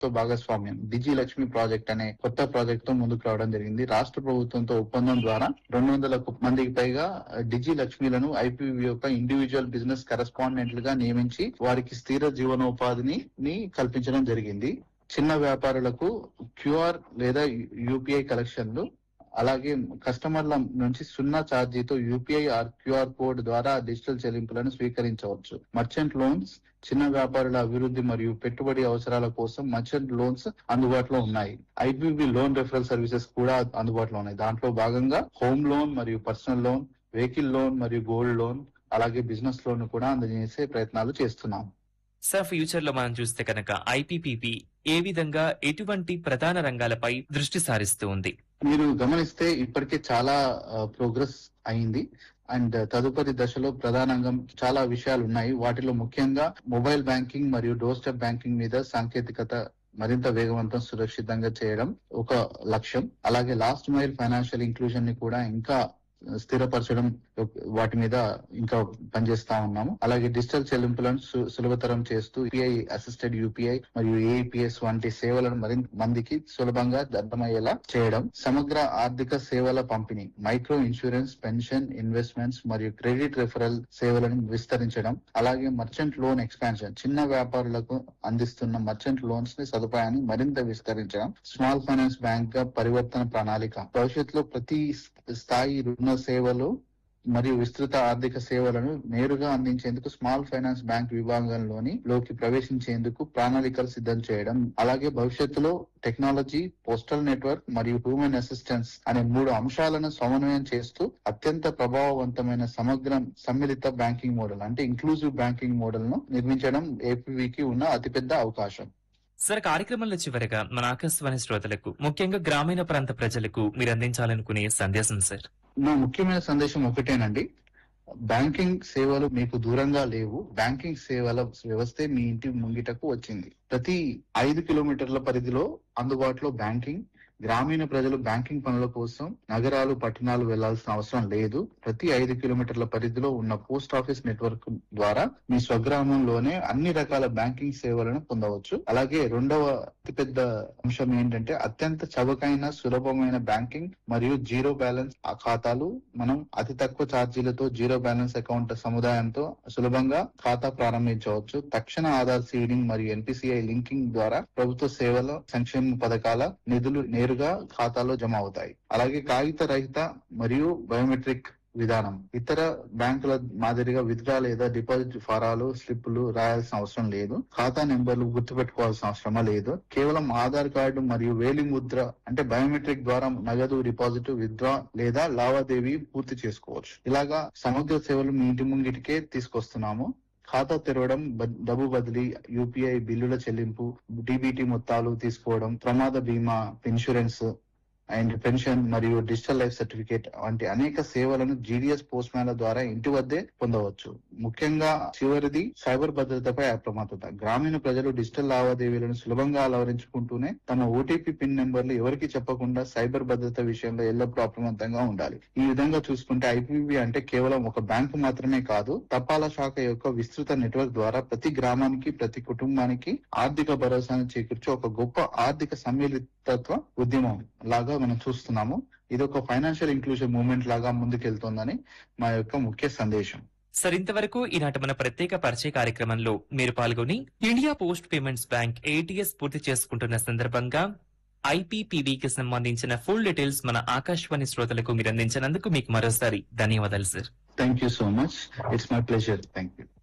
తో భాగస్వామ్యం డిజి లక్ష్మి ప్రాజెక్ట్ అనే కొత్త ప్రాజెక్ట్ తో ముందుకు రావడం జరిగింది రాష్ట్ర ప్రభుత్వంతో ఒప్పందం ద్వారా రెండు వందల మందికి పైగా డిజి లక్ష్మిలను ఐపీవీ యొక్క ఇండివిజువల్ బిజినెస్ కరెస్పాండెంట్లుగా నియమించి వారికి స్థిర జీవనోపాధిని ని కల్పించడం జరిగింది చిన్న వ్యాపారులకు క్యూఆర్ లేదా యూపీఐ కలెక్షన్లు అలాగే కస్టమర్ల నుంచి సున్నా ఛార్జీతో యూపీఐ ఆర్ క్యూఆర్ కోడ్ ద్వారా డిజిటల్ చెల్లింపులను స్వీకరించవచ్చు మర్చెంట్ లోన్స్ చిన్న వ్యాపారుల అభివృద్ధి మరియు పెట్టుబడి అవసరాల కోసం మర్చెంట్ లోన్స్ అందుబాటులో ఉన్నాయి ఐబీబీ లోన్ రెఫరల్ సర్వీసెస్ కూడా అందుబాటులో ఉన్నాయి దాంట్లో భాగంగా హోమ్ లోన్ మరియు పర్సనల్ లోన్ వెహికల్ లోన్ మరియు గోల్డ్ లోన్ అలాగే బిజినెస్ లోన్ కూడా అందజేసే ప్రయత్నాలు చేస్తున్నాం సార్ ఫ్యూచర్ లో మనం చూస్తే కనుక ఐపీపీబీ ఏ విధంగా ఎటువంటి ప్రధాన రంగాలపై దృష్టి సారిస్తూ ఉంది మీరు గమనిస్తే ఇప్పటికే చాలా ప్రోగ్రెస్ అయింది అండ్ తదుపరి దశలో ప్రధానంగా చాలా విషయాలు ఉన్నాయి వాటిలో ముఖ్యంగా మొబైల్ బ్యాంకింగ్ మరియు డోర్ స్టెప్ బ్యాంకింగ్ మీద సాంకేతికత మరింత వేగవంతం సురక్షితంగా చేయడం ఒక లక్ష్యం అలాగే లాస్ట్ మైల్ ఫైనాన్షియల్ ఇంక్లూజన్ ని కూడా ఇంకా స్థిరపరచడం వాటి మీద ఇంకా పనిచేస్తా ఉన్నాము అలాగే డిజిటల్ చెల్లింపులను సు- సులభతరం చేస్తూ యూపీఐ అసిస్టెడ్ యూపీఐ మరియు ఏఈపిఎస్ వంటి సేవలను మరింత మందికి సులభంగా అర్థమయ్యేలా చేయడం సమగ్ర ఆర్థిక సేవల పంపిణీ మైక్రో ఇన్సూరెన్స్ పెన్షన్ ఇన్వెస్ట్మెంట్స్ మరియు క్రెడిట్ రెఫరల్ సేవలను విస్తరించడం అలాగే మర్చెంట్ లోన్ ఎక్స్పాన్షన్ చిన్న వ్యాపారులకు అందిస్తున్న మర్చెంట్ లోన్స్ ని సదుపాయాన్ని మరింత విస్తరించడం స్మాల్ ఫైనాన్స్ బ్యాంక్ గా పరివర్తన ప్రణాళిక భవిష్యత్తులో ప్రతి స్థాయి రుణ సేవలు మరియు విస్తృత ఆర్థిక సేవలను నేరుగా అందించేందుకు స్మాల్ ఫైనాన్స్ బ్యాంక్ విభాగంలోని లోకి ప్రవేశించేందుకు ప్రణాళికలు సిద్ధం చేయడం అలాగే భవిష్యత్తులో టెక్నాలజీ పోస్టల్ నెట్వర్క్ మరియు హ్యూమన్ అసిస్టెన్స్ అనే మూడు అంశాలను సమన్వయం చేస్తూ అత్యంత ప్రభావవంతమైన సమగ్ర సమ్మిళిత బ్యాంకింగ్ మోడల్ అంటే ఇంక్లూజివ్ బ్యాంకింగ్ మోడల్ ను నిర్మించడం ఏపీకి ఉన్న అతిపెద్ద అవకాశం సార్ కార్యక్రమంలో చివరగా మన ఆకాశవాణి శ్రోతలకు ముఖ్యంగా గ్రామీణ ప్రాంత ప్రజలకు మీరు అందించాలనుకునే సందేశం సార్ నా ముఖ్యమైన సందేశం ఒకటేనండి బ్యాంకింగ్ సేవలు మీకు దూరంగా లేవు బ్యాంకింగ్ సేవల వ్యవస్థే మీ ఇంటి ముంగిటకు వచ్చింది ప్రతి ఐదు కిలోమీటర్ల పరిధిలో అందుబాటులో బ్యాంకింగ్ గ్రామీణ ప్రజలు బ్యాంకింగ్ పనుల కోసం నగరాలు పట్టణాలు వెళ్లాల్సిన అవసరం లేదు ప్రతి ఐదు కిలోమీటర్ల పరిధిలో ఉన్న పోస్ట్ ఆఫీస్ నెట్వర్క్ ద్వారా మీ స్వగ్రామంలోనే అన్ని రకాల బ్యాంకింగ్ సేవలను పొందవచ్చు అలాగే రెండవ అతిపెద్ద అంశం ఏంటంటే అత్యంత చవకైన సులభమైన బ్యాంకింగ్ మరియు జీరో బ్యాలెన్స్ ఆ ఖాతాలు మనం అతి తక్కువ ఛార్జీలతో జీరో బ్యాలెన్స్ అకౌంట్ సముదాయంతో సులభంగా ఖాతా ప్రారంభించవచ్చు తక్షణ ఆధార్ సీడింగ్ మరియు ఎన్పిసిఐ లింకింగ్ ద్వారా ప్రభుత్వ సేవల సంక్షేమ పథకాల నిధులు నేరుగా ఖాతాలో జమ అవుతాయి అలాగే కాగిత రహిత మరియు బయోమెట్రిక్ విధానం ఇతర బ్యాంకుల మాదిరిగా విత్డ్రా లేదా డిపాజిట్ ఫారాలు స్లిప్పులు రాయాల్సిన అవసరం లేదు ఖాతా నెంబర్లు గుర్తుపెట్టుకోవాల్సిన అవసరమా లేదు కేవలం ఆధార్ కార్డు మరియు వేలి ముద్ర అంటే బయోమెట్రిక్ ద్వారా నగదు డిపాజిట్ విత్డ్రా లేదా లావాదేవీ పూర్తి చేసుకోవచ్చు ఇలాగా సమగ్ర సేవలు మీ ఇంటి ముంగిటికే తీసుకొస్తున్నాము ఖాతా తెరవడం బ- డబ్బు బదిలీ యూపీఐ బిల్లుల చెల్లింపు డిబిటీ మొత్తాలు తీసుకోవడం ప్రమాద బీమా ఇన్సూరెన్స్ అండ్ పెన్షన్ మరియు డిజిటల్ లైఫ్ సర్టిఫికేట్ వంటి అనేక సేవలను జీడిఎస్ పోస్ట్ మ్యాన్ల ద్వారా ఇంటి వద్దే పొందవచ్చు ముఖ్యంగా చివరిది సైబర్ భద్రతపై అప్రమత్తత గ్రామీణ ప్రజలు డిజిటల్ లావాదేవీలను సులభంగా అలవరించుకుంటూనే తమ ఓటీపీ పిన్ నెంబర్లు ఎవరికి చెప్పకుండా సైబర్ భద్రత విషయంలో ఎల్లప్పుడూ అప్రమత్తంగా ఉండాలి ఈ విధంగా చూసుకుంటే ఐపీబీ అంటే కేవలం ఒక బ్యాంకు మాత్రమే కాదు తపాలా శాఖ యొక్క విస్తృత నెట్వర్క్ ద్వారా ప్రతి గ్రామానికి ప్రతి కుటుంబానికి ఆర్థిక భరోసాను చేకూర్చే ఒక గొప్ప ఆర్థిక సమ్మిళితత్వ ఉద్యమం లాగా మనం చూస్తున్నాము ఇది ఒక ఫైనాన్షియల్ ఇంక్లూజన్ మూవ్మెంట్ లాగా ముందుకెళ్తోందని మా యొక్క ముఖ్య సందేశం సార్ ఇంతవరకు ఈనాటి మన ప్రత్యేక పరిచయ కార్యక్రమంలో మీరు పాల్గొని ఇండియా పోస్ట్ పేమెంట్స్ బ్యాంక్ ఏటీఎస్ పూర్తి చేసుకుంటున్న సందర్భంగా ఐపీపీబీకి సంబంధించిన ఫుల్ డీటెయిల్స్ మన ఆకాశవాణి శ్రోతలకు మీరు అందించినందుకు మీకు మరోసారి ధన్యవాదాలు sir thank you so much it's my pleasure thank you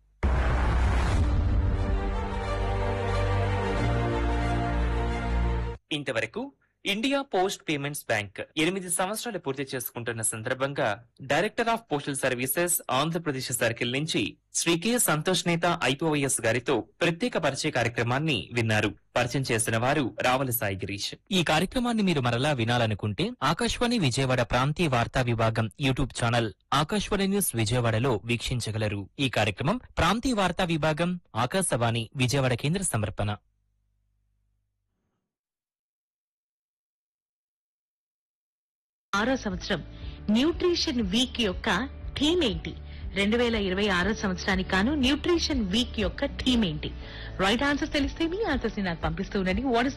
ఇంతవరకు ఇండియా పోస్ట్ పేమెంట్స్ బ్యాంక్ ఎనిమిది సంవత్సరాలు పూర్తి చేసుకుంటున్న సందర్భంగా director of postal services Andhra Pradesh circle నుంచి శ్రీ కె సంతోష్ నేత ఐపీఓఎస్ గారితో ప్రత్యేక పరిచయ కార్యక్రమాన్ని విన్నారు పరిచయం చేసిన వారు రావల సాయి గిరీష్ ఈ కార్యక్రమాన్ని మీరు మరలా వినాలనుకుంటే ఆకాశవాణి విజయవాడ ప్రాంతీయ వార్తా విభాగం యూట్యూబ్ ఛానల్ ఆకాశవాణి న్యూస్ విజయవాడలో వీక్షించగలరు ఈ కార్యక్రమం ప్రాంతీయ వార్తా విభాగం ఆకాశవాణి విజయవాడ కేంద్ర సమర్పణ ఆరో సంవత్సరం న్యూట్రిషన్ వీక్ యొక్క థీమ్ ఏంటి రెండు వేల ఇరవై ఆరో సంవత్సరానికి గాను న్యూట్రిషన్ వీక్ యొక్క థీమ్ ఏంటి రైట్ ఆన్సర్ తెలిస్తే మీ ఆన్సర్స్ ని నాకు పంపిస్తూ ఉండండి వాట్